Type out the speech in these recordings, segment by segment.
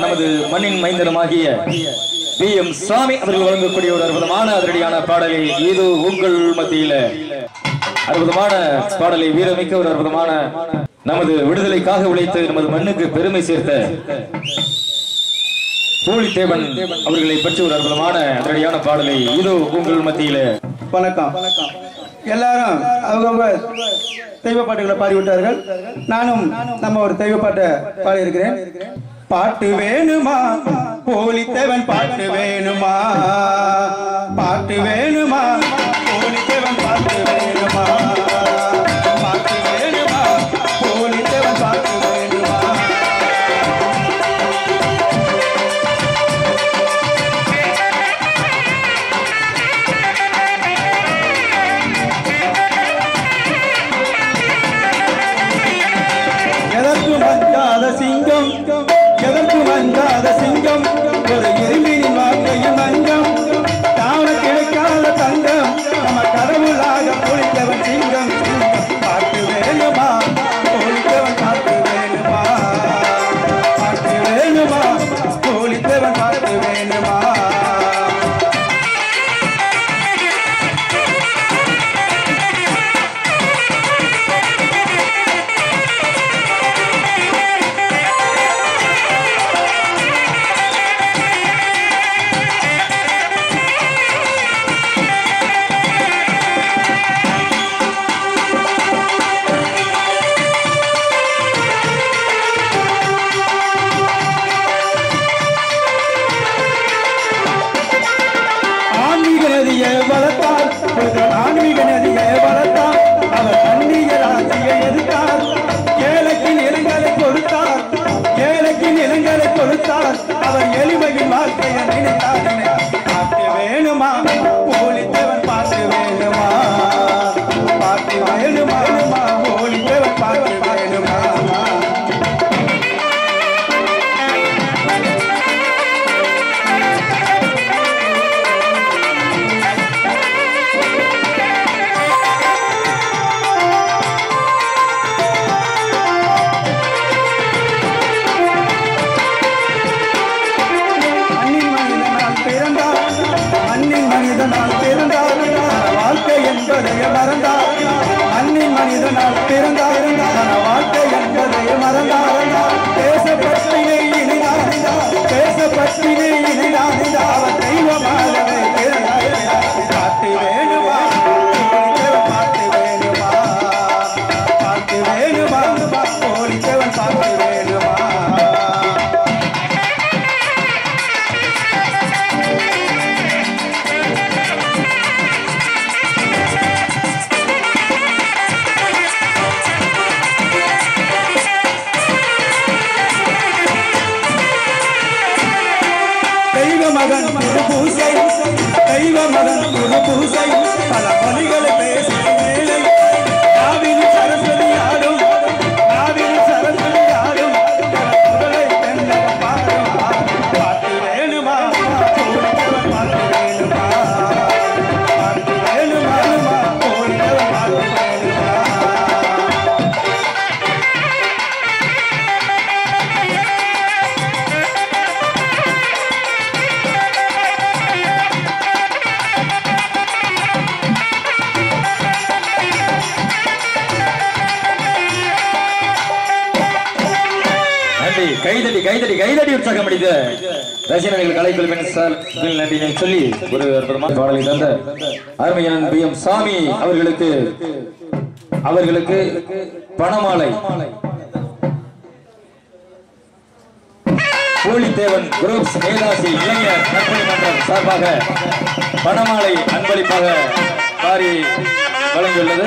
நமது மண்ணின் மைந்தனமாகிய B M சுவாமி அவர்கள் வழங்கக்கூடிய ஒரு அற்புதமான அதிரடியான பாடலை இது உங்கள் மத்தியில அற்புதமான பாடலை வீரமிக்க ஒரு அற்புதமான நமது விடுதலைக்காக உழைத்து நமது மண்ணுக்கு பெருமை சேர்த்த பூலித்தேவன் அவர்களை பற்றி ஒரு அற்புதமான அதிரடியான பாடலை இது உங்கள் மத்தியில வணக்கம் எல்லாரும் அவங்கவுங்க தெய்வ பாட்டுகளை பாடிவிட்டார்கள் நானும் நம்ம ஒரு தெய்வ பாட்டை பாடி இருக்கிறேன் பாட்டு வேணுமா போலித்தேவன் பாட்டு வேணுமா பாட்டு வேணுமா போலித்தேவன் பாட்டு வேணுமா பாட்டு வேணுமா போலித்தேவன் பாட்டு வேணுமா எதற்கும் அஞ்சாத சிங்கம் எதற்கும் அஞ்சாத சிங்கம் ஒரு இரும்பினின் வாழ்க்கையின் மஞ்சம் தான கிடைக்காத தங்கம் நம்ம கடவுளாக பொழித்தவன் சிங்கம் சிங்கம் பாட்டு வேணுமா பொழித்தவன் பாட்டு வேணுமா பாட்டு வேணுமா பொழித்தவன் பாட்டு வேணுமா ஆன்மீக நதியை வளர்த்தார் புனிதர் ஆன்மீக நதியை வளர்த்தார் அவர் அந்நிய ராசியை எதிர்த்தார் ஏழைக்கு நிலங்களை கொடுத்தார் ஏழைக்கு நிலங்களை கொடுத்தார் அவர் எளிமையின் வாழ்க்கையை நினைத்தார் நினைத்தார். பாட்டு வேணுமா போலித்தவன் பாட்டு வேணுமா பாட்டு வேணுமா போலித்தவன் பாட்டு வேணுமா மண்ணின் மனிதனால் பிறந்தார் மண்ணின் மனிதனால் பிறந்தார் வாழ்க்கை என்பதை மறந்தார் மண்ணின் மனிதனால் பிறந்தார் வாழ்க்கை என்பதை மறந்தார் தேசப்பற்றினை இணைந்தார் தேசப்பற்றினை இணைந்தார் அவர் தெய்வமாகவே பிறந்தார் பாட்டு வேணுமா பாட்டு வேணுமா பாட்டு வேணுமா போலித்தவன் பாட்டு வேணுமா தெய்வ மகன் குரு பூசை தெய்வ மகன் குரு பூசை பல மொழிகளை பேசும் வேலை நாவின் சரஸ்வதி ஆடும் நாவின் சரஸ்வதி ஆடும் குரலை தென்னக பாடும் பாட்டு வேணுமா கோடித்தவன் பாட்டு வேணுமா பாட்டு வேணுமா கோடித்தவன் பாட்டு வேணுமா நன்றி கைதடி கைதடி கைதடி உற்சாகம் அடித்த ரசிகர்கள் கலைக்குழுவின் சார் நன்றினை சொல்லி ஒரு அற்புதமான பாடலை தந்த அருமையான பி எம் சாமி அவர்களுக்கு அவர்களுக்கு பணமாலை பூலித்தேவன் குரூப்ஸ் மேதாசி இளைஞர் நற்பணி மன்றம் சார்பாக பணமாலை அன்பளிப்பாக வாரி வழங்கியுள்ளது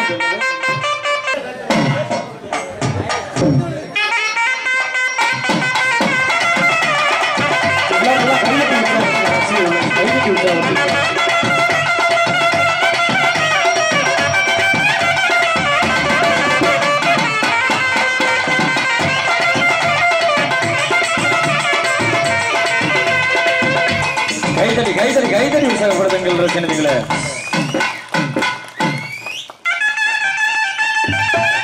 கைதடி கைதடி கைதடி உற்சாகப்படுத்துங்கள் ரசிகர்களே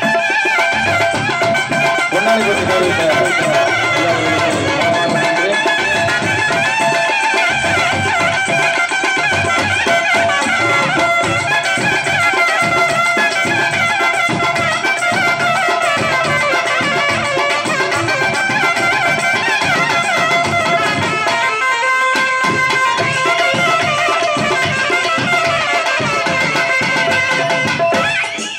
பொன்னாடி போட்டு கௌரவித்த ஐயா அவர்களுக்கு மனமார்ந்த நன்றி.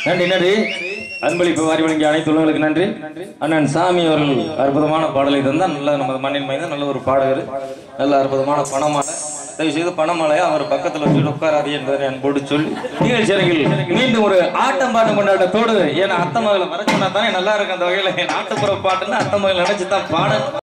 நன்றி நன்றி அன்பளிப்பு வாரி வழங்கிய அனைத்து உள்ளவங்களுக்கு நன்றி அண்ணன் சாமி அவர்கள் அற்புதமான பாடலை தந்தால் நல்ல நமது மண்ணின் மைந்த நல்ல ஒரு பாடகர் நல்ல அற்புதமான பணமாலை தயவு செய்து பணமாலையா அவர் பக்கத்துல வச்சு உட்காராது என்பதை அன்போடு சொல்லி நிகழ்ச்சி அரங்கில் மீண்டும் ஒரு ஆட்டம் பாட்டம் கொண்டாட்டத்தோடு ஏன்னா அத்த மகளை வர சொன்னா தானே நல்லா இருக்கும் அந்த வகையில என் நாட்டுப்புற பாட்டுன்னு அத்த மகள் நினைச்சு தான் பாட